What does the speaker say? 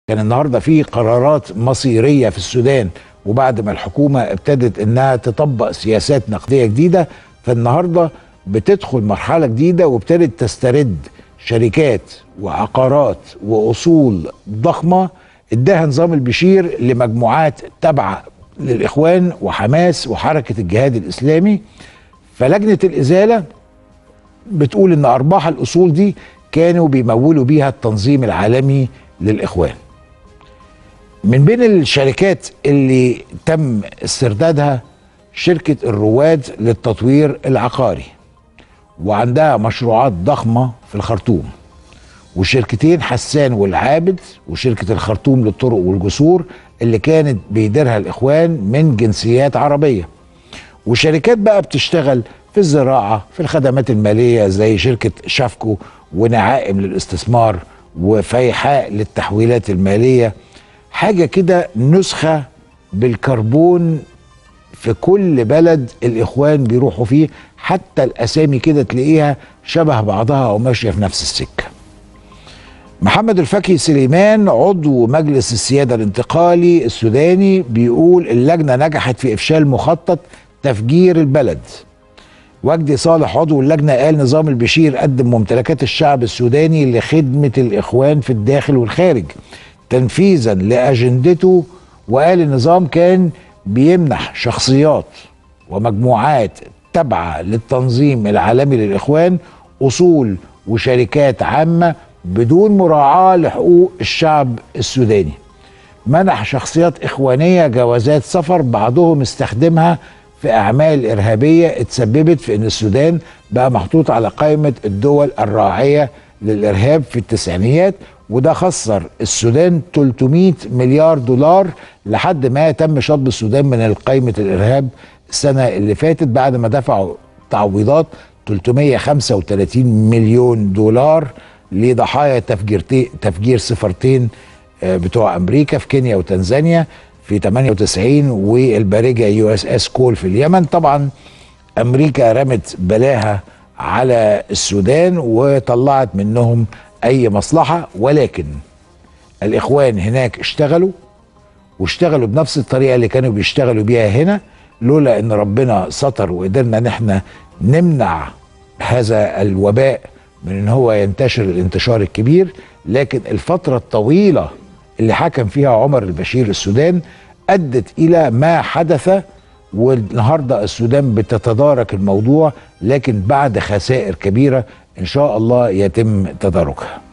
كان النهارده في قرارات مصيريه في السودان وبعد ما الحكومه ابتدت انها تطبق سياسات نقديه جديده فالنهارده بتدخل مرحله جديده وابتدت تسترد شركات وعقارات واصول ضخمه اداها نظام البشير لمجموعات تابعه للاخوان وحماس وحركه الجهاد الاسلامي فلجنه الازاله بتقول ان ارباح الاصول دي كانوا بيمولوا بيها التنظيم العالمي للاخوان من بين الشركات اللي تم استردادها شركه الرواد للتطوير العقاري وعندها مشروعات ضخمه في الخرطوم وشركتين حسان والعابد وشركه الخرطوم للطرق والجسور اللي كانت بيديرها الاخوان من جنسيات عربيه وشركات بقى بتشتغل في الزراعه في الخدمات الماليه زي شركه شافكو ونعائم للاستثمار وفيحاء للتحويلات الماليه حاجه كده نسخه بالكربون في كل بلد الاخوان بيروحوا فيه حتى الاسامي كده تلاقيها شبه بعضها او ماشيه في نفس السكه محمد الفكي سليمان عضو مجلس السياده الانتقالي السوداني بيقول اللجنه نجحت في افشال مخطط تفجير البلد وجدي صالح عضو اللجنه قال نظام البشير قدم ممتلكات الشعب السوداني لخدمه الاخوان في الداخل والخارج تنفيذا لاجندته وقال النظام كان بيمنح شخصيات ومجموعات تابعه للتنظيم العالمي للاخوان اصول وشركات عامه بدون مراعاه لحقوق الشعب السوداني منح شخصيات اخوانيه جوازات سفر بعضهم استخدمها في اعمال ارهابيه اتسببت في ان السودان بقى محطوط على قائمه الدول الراعيه للارهاب في التسعينيات وده خسر السودان 300 مليار دولار لحد ما تم شطب السودان من قائمه الارهاب السنه اللي فاتت بعد ما دفعوا تعويضات 335 مليون دولار لضحايا تفجير تفجير سفارتين بتوع امريكا في كينيا وتنزانيا في 98 والبارجه يو اس اس كول في اليمن طبعا امريكا رمت بلاها على السودان وطلعت منهم اي مصلحه ولكن الاخوان هناك اشتغلوا واشتغلوا بنفس الطريقه اللي كانوا بيشتغلوا بيها هنا لولا ان ربنا ستر وقدرنا ان احنا نمنع هذا الوباء من ان هو ينتشر الانتشار الكبير لكن الفتره الطويله اللي حكم فيها عمر البشير السودان ادت الى ما حدث والنهارده السودان بتتدارك الموضوع لكن بعد خسائر كبيره ان شاء الله يتم تداركها